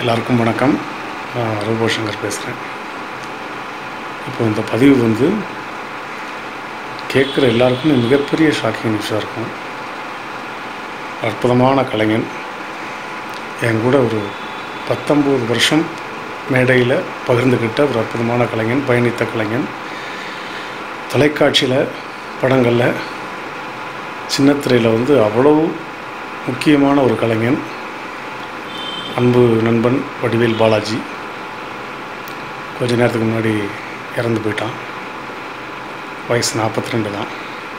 எல்லாருக்கும் வணக்கம் நான் ரூபோ சங்கர் பேசுகிறேன் இப்போ இந்த பதிவு வந்து கேட்குற எல்லாருக்குமே மிகப்பெரிய ஷாக்கிங் நியூஸாக இருக்கும் அற்புதமான கலைஞன் என் கூட ஒரு பத்தொம்போது வருஷம் மேடையில் பகிர்ந்துக்கிட்ட ஒரு அற்புதமான கலைஞன் பயணித்த கலைஞன் தொலைக்காட்சியில் படங்களில் சின்னத்திரையில் வந்து அவ்வளவு முக்கியமான ஒரு கலைஞன் அன்பு நண்பன் வடிவேல் பாலாஜி கொஞ்ச நேரத்துக்கு முன்னாடி இறந்து போயிட்டான் வயசு நாற்பத்தி ரெண்டு தான்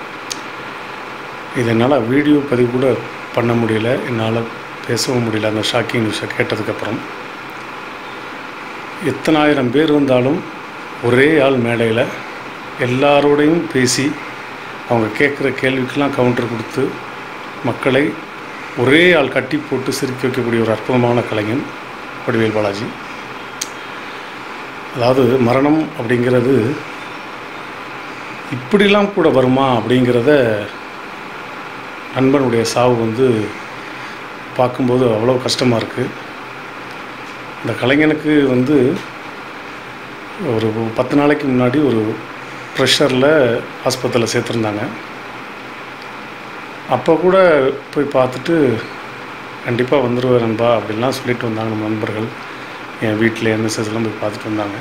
இது என்னால் வீடியோ பதிவு கூட பண்ண முடியல என்னால் பேசவும் முடியல அந்த ஷாக்கிங் நியூஸை கேட்டதுக்கப்புறம் எத்தனாயிரம் பேர் வந்தாலும் ஒரே ஆள் மேடையில் எல்லாரோடையும் பேசி அவங்க கேட்குற கேள்விக்கெல்லாம் கவுண்டர் கொடுத்து மக்களை ஒரே ஆள் கட்டி போட்டு சிரிக்க வைக்கக்கூடிய ஒரு அற்புதமான கலைஞன் வடிவேல் பாலாஜி அதாவது மரணம் அப்படிங்கிறது இப்படிலாம் கூட வருமா அப்படிங்கிறத நண்பனுடைய சாவு வந்து பார்க்கும்போது அவ்வளோ கஷ்டமாக இருக்குது இந்த கலைஞனுக்கு வந்து ஒரு பத்து நாளைக்கு முன்னாடி ஒரு ப்ரெஷரில் ஆஸ்பத்திரியில் சேர்த்துருந்தாங்க அப்போ கூட போய் பார்த்துட்டு கண்டிப்பாக வந்துடுவார் நண்பா அப்படின்லாம் சொல்லிட்டு வந்தாங்க நம்ம நண்பர்கள் என் வீட்டில் என்எஸ்எஸ்லாம் போய் பார்த்துட்டு வந்தாங்க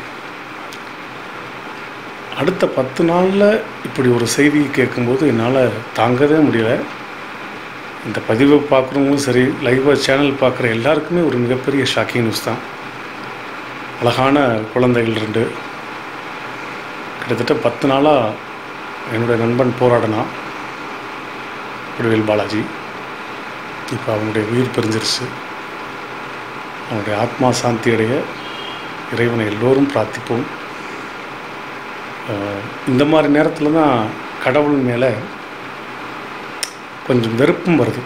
அடுத்த பத்து நாளில் இப்படி ஒரு செய்தி கேட்கும்போது என்னால் தாங்கவே முடியல இந்த பதிவை பார்க்குறவங்களும் சரி லைவாக சேனல் பார்க்குற எல்லாருக்குமே ஒரு மிகப்பெரிய ஷாக்கிங் நியூஸ் தான் அழகான குழந்தைகள் ரெண்டு கிட்டத்தட்ட பத்து நாளாக என்னுடைய நண்பன் போராடினான் வடிவேல் பாலாஜி இப்போ அவனுடைய உயிர் பிரிஞ்சிருச்சு அவனுடைய ஆத்மா சாந்தி அடைய இறைவனை எல்லோரும் பிரார்த்திப்போம் அஹ் இந்த மாதிரி நேரத்தில் தான் கடவுள் மேலே கொஞ்சம் வெறுப்பும் வருது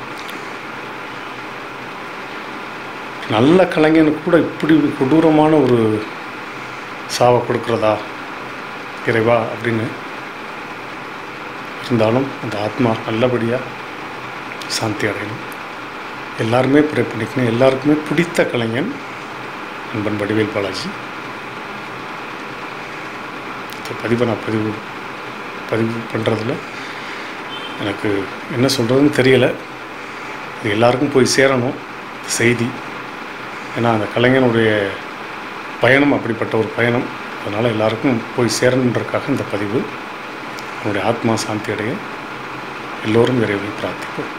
நல்ல கலைஞனுக்கு கூட இப்படி கொடூரமான ஒரு சாவை கொடுக்குறதா இறைவா அப்படின்னு இருந்தாலும் அந்த ஆத்மா நல்லபடியாக சாந்தி அடையணும் எல்லாருமே ப்ரே பண்ணிக்கணும் எல்லாருக்குமே பிடித்த கலைஞன் நண்பன் வடிவேல் பாலாஜி இந்த பதிவை நான் பதிவு பதிவு பண்ணுறதுல எனக்கு என்ன சொல்கிறதுன்னு தெரியலை இது எல்லாருக்கும் போய் சேரணும் செய்தி ஏன்னா அந்த கலைஞனுடைய பயணம் அப்படிப்பட்ட ஒரு பயணம் அதனால் எல்லாருக்கும் போய் சேரணுன்றக்காக இந்த பதிவு அவனுடைய ஆத்மா சாந்தி அடைய எல்லோரும் இறைவனை பிரார்த்திப்போம்